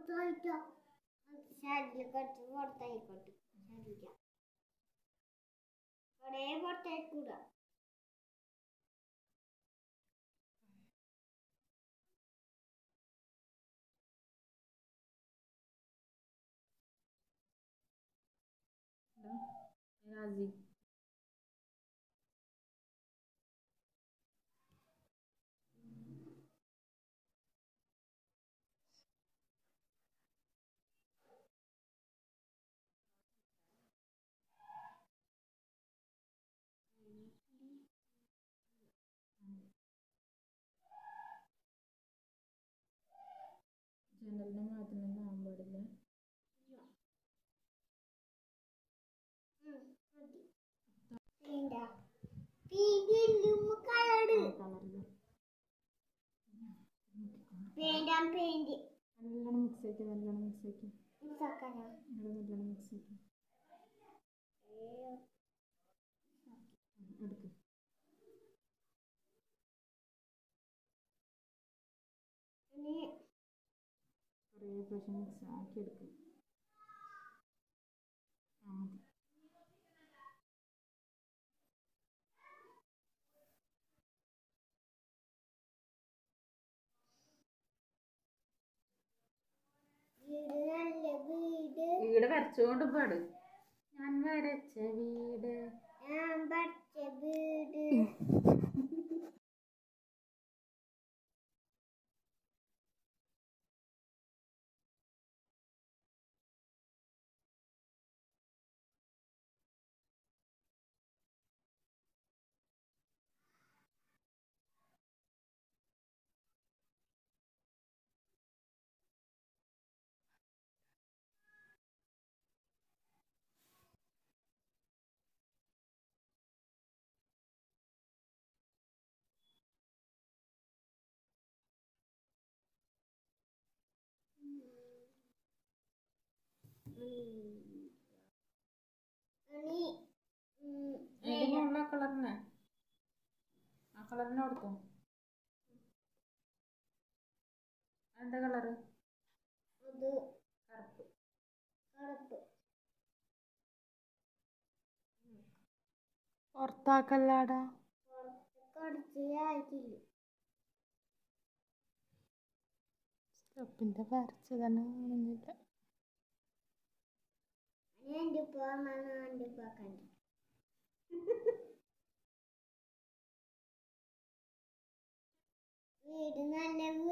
പുറത്തായിട്ടോ ഷാഡിൽ കുറച്ച് പുറത്തായിക്കോട്ടെ ഷാഡിക്ക കുറേ പുറത്തായിക്കൂടാ രാജി ജനലിന് മാത്രമൊന്നും ആവാൻ പാടില്ല വേണ്ട പീടിയിലും കളറ് കളറിൽ വേണ്ടാം പെയിന്റ് നല്ലോണം മിക്സ് ആക്കി നല്ലോണം മിക്സ് ആക്കി ഇതാക്കാനാ ഇവിടെ നല്ലോണം മിക്സ് ആക്കി എടുക്ക് ഇനി കുറേ പ്രാവശ്യം മിക്സ് ആക്കി എടുക്ക് ആ മതി വീട് നല്ല വീട് വീട് വരച്ചുകൊണ്ട് പാട് ഞാൻ വരച്ച വീട് ഞാൻ പഠിച്ച വീട് ഇനി ഉം, അതിന്റെ മുകളിൽ ആ കളറിനെ ആ കളറിനെ കൊടുത്തോ എന്താ കളറ് അത് കറുപ്പ് കറുപ്പ് പുറത്താക്കല്ലാടാ പുറത്ത് കുറച്ച് ആയിട്ടില്ല സ്റ്റെപ്പിന്റെ വരച്ചതാണ് കാണുന്നില്ല എൻ്റെ ഉപ്പ വന്നാണ് എൻ്റെ ഉപ്പ കണ്ടു വീട് നല്ല